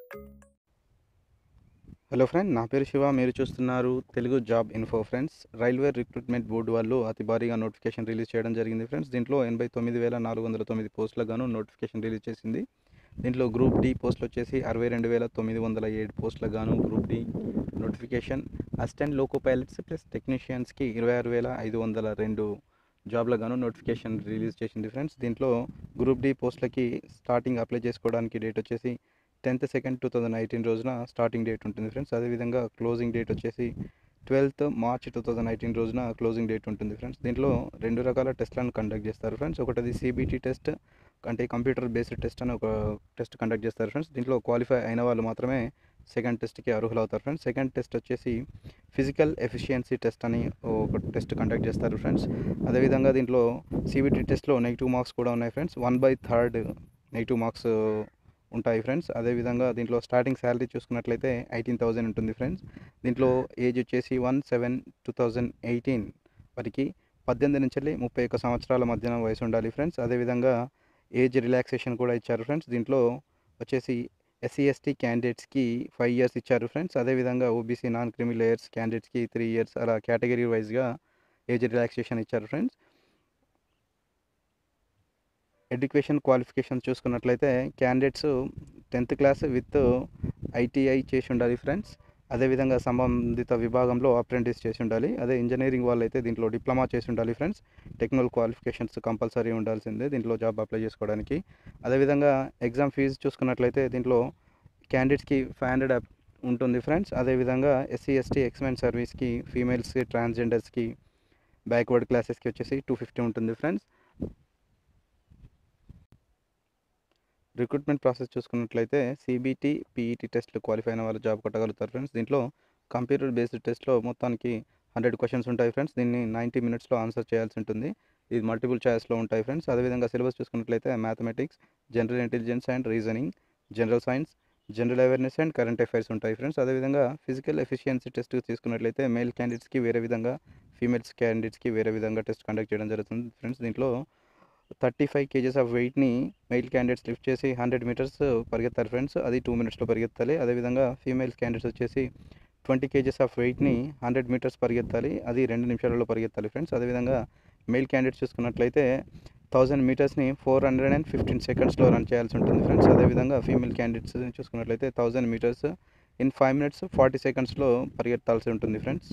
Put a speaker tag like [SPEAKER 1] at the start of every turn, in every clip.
[SPEAKER 1] hello friend నా పేరు శివ మీరు చూస్తున్నారు Telugu job info friends railway recruitment board వాళ్ళు అతి భారీగా నోటిఫికేషన్ రిలీజ్ చేయడం జరిగింది ఫ్రెండ్స్ దీంట్లో ఎనభై తొమ్మిది వేల నాలుగు వందల తొమ్మిది పోస్టులకు గాను నోటిఫికేషన్ రిలీజ్ చేసింది దీంట్లో గ్రూప్ డి పోస్టులు వచ్చేసి అరవై రెండు వేల తొమ్మిది వందల ఏడు పోస్టులకు గాను group D notification assistant loco pilots plus టెక్నీషియన్స్కి ఇరవై ఆరు వేల ఐదు వందల రెండు జాబ్లకు గాను నోటిఫికేషన్ రిలీజ్ చేసింది ఫ్రెండ్స్ దీంట్లో గ్రూప్ డి పోస్టులకి స్టార్టింగ్ అప్లై చేసుకోవడానికి డేట్ వచ్చేసి tenth second two thousand eighteen రోజున స్టార్టింగ్ డేట్ ఉంటుంది ఫ్రెండ్స్ అదేవిధంగా క్లోజింగ్ డేట్ వచ్చేసి twelfth March two thousand eighteen రోజున క్లోజింగ్ డేట్ ఉంటుంది ఫ్రెండ్స్ దీంట్లో రెండు రకాల టెస్ట్లను కండక్ట్ చేస్తారు ఫ్రెండ్స్ ఒకటిది సిబిటీ టెస్ట్ అంటే కంప్యూటర్ బేస్డ్ టెస్ట్ అని ఒక టెస్ట్ కండక్ట్ చేస్తారు ఫ్రెండ్స్ దీంట్లో క్వాలిఫై అయిన వాళ్ళు మాత్రమే సెకండ్ టెస్ట్కి అర్హులు అవుతారు ఫ్రెండ్స్ సెకండ్ టెస్ట్ వచ్చేసి ఫిజికల్ ఎఫిషియన్సీ టెస్ట్ అని ఒక టెస్ట్ కండక్ట్ చేస్తారు ఫ్రెండ్స్ అదేవిధంగా దీంట్లో సిబిటీ టెస్ట్లో నెగిటివ్ మార్క్స్ కూడా ఉన్నాయి friends one by third negative marks ఉంటాయి ఫ్రెండ్స్ అదేవిధంగా దీంట్లో స్టార్టింగ్ శాలరీ చూసుకున్నట్లయితే ఎయిటీన్ థౌజండ్ ఉంటుంది ఫ్రెండ్స్ దీంట్లో ఏజ్ వచ్చేసి one seven two thousand eighteen వరకు పద్దెనిమిది నుంచి వెళ్ళి ముప్పై ఒక్క సంవత్సరాల మధ్యన వయసు ఉండాలి ఫ్రెండ్స్ అదేవిధంగా ఏజ్ రిలాక్సేషన్ కూడా ఇచ్చారు ఫ్రెండ్స్ దీంట్లో వచ్చేసి ఎస్సీ ఎస్టీ క్యాండిడేట్స్కి ఫైవ్ ఇయర్స్ ఇచ్చారు ఫ్రెండ్స్ అదేవిధంగా ఓబీసీ నాన్ క్రిమి లేయర్స్ క్యాండిడేట్స్కి త్రీ ఇయర్స్ అలా కేటగిరీ వైజ్గా ఏజ్ రిలాక్సేషన్ ఇచ్చారు ఫ్రెండ్స్ ఎడ్యుకేషన్ క్వాలిఫికేషన్ చూసుకున్నట్లయితే candidates tenth class with ITI చేసి ఉండాలి ఫ్రెండ్స్ అదేవిధంగా సంబంధిత విభాగంలో అప్రెంటిస్ చేసి ఉండాలి అదే ఇంజనీరింగ్ వాళ్ళు అయితే దీంట్లో డిప్లొమా చేసి ఉండాలి ఫ్రెండ్స్ టెక్నికల్ క్వాలిఫికేషన్స్ కంపల్సరీ ఉండాల్సిందే దీంట్లో జాబ్ అప్లై చేసుకోవడానికి అదేవిధంగా ఎగ్జామ్ ఫీజు చూసుకున్నట్లయితే దీంట్లో క్యాండిడేట్స్కి ఫైవ్ హండ్రెడ్ ఉంటుంది ఫ్రెండ్స్ అదేవిధంగా ఎస్సీ ఎస్టీ ఎక్స్మెన్ సర్వీస్కి ఫీమేల్స్కి ట్రాన్స్జెండర్స్కి బ్యాక్వర్డ్ క్లాసెస్కి వచ్చేసి టూ ఫిఫ్టీ ఉంటుంది ఫ్రెండ్స్ రిక్రూట్మెంట్ ప్రాసెస్ చూసుకున్నట్లయితే సిబిటి పీఈటీ టెస్ట్లు క్వాలిఫై అయిన వాళ్ళు జాబ్ కొట్టగలుగుతారు ఫ్రెండ్స్ దీంట్లో కంప్యూటర్ బేస్డ్ టెస్ట్లో మొత్తానికి హండ్రెడ్ క్వశ్చన్స్ ఉంటాయి ఫ్రెండ్స్ దీన్ని నైంటీ మినిట్స్లో ఆన్సర్ చేయాల్సి ఉంటుంది ఇది మల్టిపుల్ చాయిస్లో ఉంటాయి ఫ్రెండ్స్ అదేవిధంగా సిలబస్ చూసుకున్నట్లయితే mathematics general intelligence and reasoning general science general awareness and current affairs ఉంటాయి ఫ్రెండ్స్ అదేవిధంగా ఫిజికల్ ఎఫిషియన్సీ టెస్ట్ తీసుకున్నట్లయితే మేల్ క్యాండిడేట్స్కి వేరే విధంగా ఫీమేల్స్ క్యాండిడేట్స్కి వేరే విధంగా టెస్ట్ కండక్ట్ చేయడం జరుగుతుంది ఫ్రెండ్స్ దీంట్లో థర్టీ ఫైవ్ కేజెస్ ఆఫ్ వెయిట్ని మెయిల్ క్యాండిడేట్స్ లిఫ్ట్ చేసి హండ్రెడ్ మీటర్స్ పరిగెత్తారు ఫ్రెండ్స్ అది టూ మినిట్స్లో పరిగెత్తాలి అదేవిధంగా ఫీమేల్ క్యాండిడేట్స్ వచ్చేసి ట్వంటీ కేజెస్ ఆఫ్ వెయిట్ని హండ్రెడ్ మీటర్స్ పరిగెత్తాలి అది రెండు నిమిషాలలో పరిగెత్తాలి ఫ్రెండ్స్ అదేవిధంగా మెయిల్ క్యాండిడేట్స్ చూసుకున్నట్లయితే థౌజండ్ మీటర్స్ని ఫోర్ హండ్రెడ్ అండ్ ఫిఫ్టీన్ సెకండ్స్లో రన్ చేయాల్సి ఉంటుంది ఫ్రెండ్స్ అదేవిధంగా ఫీమేల్ క్యాండిడేట్స్ చూసుకున్నట్లయితే thousand meters in five minutes forty సెకండ్స్లో పరిగెత్తాల్సి ఉంటుంది ఫ్రెండ్స్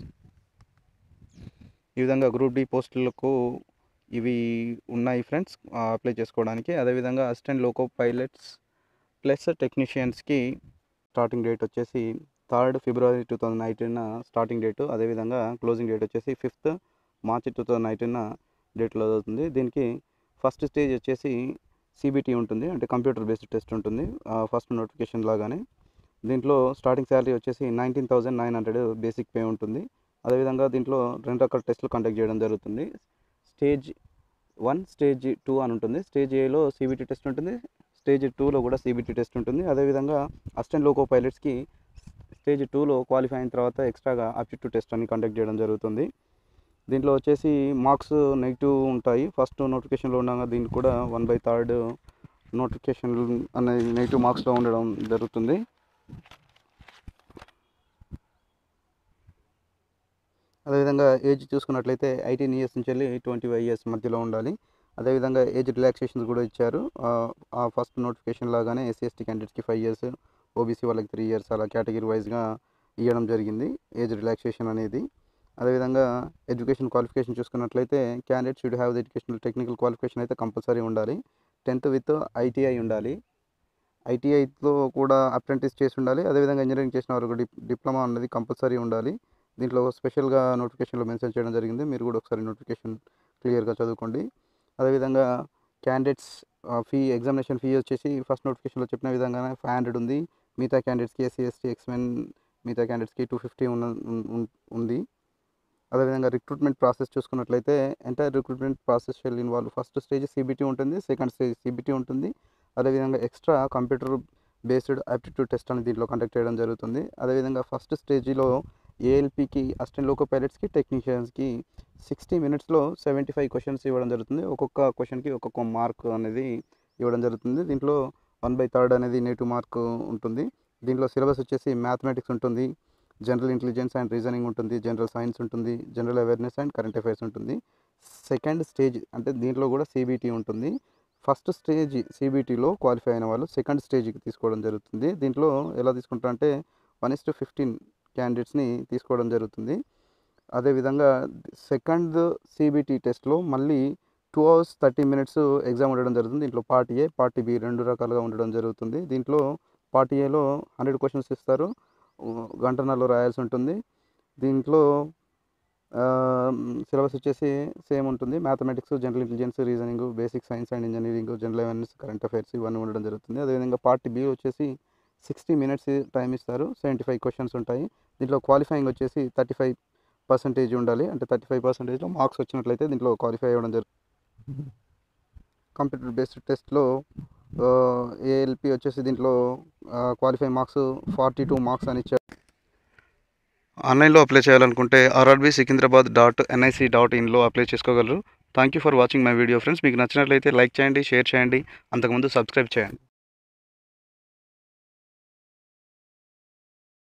[SPEAKER 1] ఈ విధంగా గ్రూప్ డి పోస్టులకు ఇవి ఉన్నాయి ఫ్రెండ్స్ అప్లై చేసుకోవడానికి అదేవిధంగా అసిస్టెంట్ లోకో పైలట్స్ ప్లస్ టెక్నీషియన్స్కి స్టార్టింగ్ డేట్ వచ్చేసి third February two thousand nineteen starting date అదేవిధంగా క్లోజింగ్ డేట్ వచ్చేసి fifth March two thousand nineteen డేట్లో అవుతుంది దీనికి ఫస్ట్ స్టేజ్ వచ్చేసి సిబిటీ ఉంటుంది అంటే కంప్యూటర్ బేస్డ్ టెస్ట్ ఉంటుంది ఫస్ట్ నోటిఫికేషన్ లాగానే దీంట్లో స్టార్టింగ్ శాలరీ వచ్చేసి nineteen thousand nine hundred basic pay ఉంటుంది అదేవిధంగా దీంట్లో రెండు రకాల టెస్టులు కండక్ట్ చేయడం జరుగుతుంది స్టేజ్ వన్ స్టేజ్ టూ అని ఉంటుంది స్టేజ్ ఏలో సిబిటీ టెస్ట్ ఉంటుంది స్టేజ్ టూలో కూడా సిబిటీ టెస్ట్ ఉంటుంది అదేవిధంగా అసిస్టెంట్ లోకో పైలట్స్కి స్టేజ్ టూలో క్వాలిఫై అయిన తర్వాత ఎక్స్ట్రాగా ఆప్టిట్యూడ్ టెస్ట్ అని కండక్ట్ చేయడం జరుగుతుంది దీంట్లో వచ్చేసి మార్క్స్ నెగిటివ్ ఉంటాయి ఫస్ట్ నోటిఫికేషన్లో ఉండగా దీనికి కూడా వన్ బై థర్డ్ నోటిఫికేషన్ అనేది నెగిటివ్ మార్క్స్లో ఉండడం జరుగుతుంది అదేవిధంగా ఏజ్ చూసుకున్నట్లయితే ఎయిటీన్ ఇయర్స్ నుంచి వెళ్ళి ట్వంటీ ఫైవ్ ఇయర్స్ మధ్యలో ఉండాలి అదేవిధంగా ఏజ్ రిలాక్సేషన్స్ కూడా ఇచ్చారు ఆ ఫస్ట్ నోటిఫికేషన్ లాగానే ఎస్సీ ఎస్టీ క్యాండిడేట్స్కి ఫైవ్ ఇయర్స్ ఓబీసీ వాళ్ళకి త్రీ ఇయర్స్ అలా కేటగిరీ వైజ్గా ఇవ్వడం జరిగింది ఏజ్ రిలాక్సేషన్ అనేది అదేవిధంగా ఎడ్యుకేషన్ క్వాలిఫికేషన్ చూసుకున్నట్లయితే candidate should have the educational technical qualification అయితే కంపల్సరీ ఉండాలి టెన్త్ విత్ ఐటీఐ ఉండాలి ఐటీఐతో కూడా అప్రెంటిస్ చేసి ఉండాలి అదేవిధంగా ఇంజనీరింగ్ చేసిన వారు డి డిప్లొమా అనేది కంపల్సరీ ఉండాలి దీంట్లో స్పెషల్గా నోటిఫికేషన్లో మెన్షన్ చేయడం జరిగింది మీరు కూడా ఒకసారి నోటిఫికేషన్ క్లియర్గా చదువుకోండి అదేవిధంగా క్యాండిడేట్స్ ఫీ ఎగ్జామినేషన్ ఫీ వచ్చేసి ఫస్ట్ నోటిఫికేషన్లో చెప్పిన విధంగానే ఫైవ్ హండ్రెడ్ ఉంది మిగతా క్యాండిడేట్స్కి ఎస్సీ ఎస్టీ ఎక్స్మెన్ మిగతా క్యాండిడేట్స్కి టూ ఫిఫ్టీ ఉన్న ఉంది అదేవిధంగా రిక్రూట్మెంట్ ప్రాసెస్ చూసుకున్నట్లయితే entire recruitment process shall involve first stage CBT ఉంటుంది సెకండ్ స్టేజ్ సిబిటీ ఉంటుంది అదేవిధంగా extra computer based aptitude test అని దీంట్లో కండక్ట్ చేయడం జరుగుతుంది అదేవిధంగా ఫస్ట్ స్టేజ్లో ఏఎల్పికి అసిస్టెంట్ లోకో పైలట్స్కి టెక్నీషియన్స్కి సిక్స్టీ మినిట్స్లో సెవెంటీ ఫైవ్ క్వశ్చన్స్ ఇవ్వడం జరుగుతుంది ఒక్కొక్క క్వశ్చన్కి ఒక్కొక్క మార్క్ అనేది ఇవ్వడం జరుగుతుంది దీంట్లో వన్ బై థర్డ్ అనేది నెగిటివ్ మార్క్ ఉంటుంది దీంట్లో సిలబస్ వచ్చేసి మ్యాథమెటిక్స్ ఉంటుంది జనరల్ ఇంటెలిజెన్స్ అండ్ రీజనింగ్ ఉంటుంది జనరల్ సైన్స్ ఉంటుంది general awareness and current affairs ఉంటుంది సెకండ్ స్టేజ్ అంటే దీంట్లో కూడా సిబిటీ ఉంటుంది ఫస్ట్ స్టేజ్ సిబిటీలో క్వాలిఫై అయిన వాళ్ళు సెకండ్ స్టేజ్కి తీసుకోవడం జరుగుతుంది దీంట్లో ఎలా తీసుకుంటారంటే వన్ ఇస్ టు ఫిఫ్టీన్ క్యాండిడేట్స్ని తీసుకోవడం జరుగుతుంది అదేవిధంగా సెకండ్ సిబిటీ టెస్ట్లో మళ్ళీ two hours thirty minutes exam ఉండడం జరుగుతుంది దీంట్లో పార్ట్ ఏ పార్ట్ బి రెండు రకాలుగా ఉండడం జరుగుతుంది దీంట్లో పార్ట్ ఏలో హండ్రెడ్ క్వశ్చన్స్ ఇస్తారు గంటన్నరలో రాయాల్సి ఉంటుంది దీంట్లో సిలబస్ వచ్చేసి సేమ్ ఉంటుంది mathematics general intelligence reasoning basic science and engineering general awareness current affairs ఇవన్నీ ఉండడం జరుగుతుంది అదేవిధంగా పార్ట్ బి వచ్చేసి సిక్స్టీ మినిట్స్ టైం ఇస్తారు సెవెంటీ ఫైవ్ క్వశ్చన్స్ ఉంటాయి దీంట్లో క్వాలిఫైయింగ్ వచ్చేసి థర్టీ ఫైవ్ పర్సెంటేజ్ ఉండాలి అంటే థర్టీ ఫైవ్ పర్సెంటేజ్లో మార్క్స్ వచ్చినట్లయితే దీంట్లో క్వాలిఫై అవ్వడం జరుగుతుంది కంప్యూటర్ బేస్డ్ టెస్ట్లో ఏఎల్పి వచ్చేసి దీంట్లో qualify marks forty two marks అని ఇచ్చారు ఆన్లైన్లో అప్లై చేయాలనుకుంటే RRB Secunderabad dot NIC dot ఇన్లో అప్లై చేసుకోగలరు thank you for watching my video friends మీకు నచ్చినట్లయితే లైక్ చేయండి షేర్ చేయండి అంతకుముందు సబ్స్క్రైబ్ చేయండి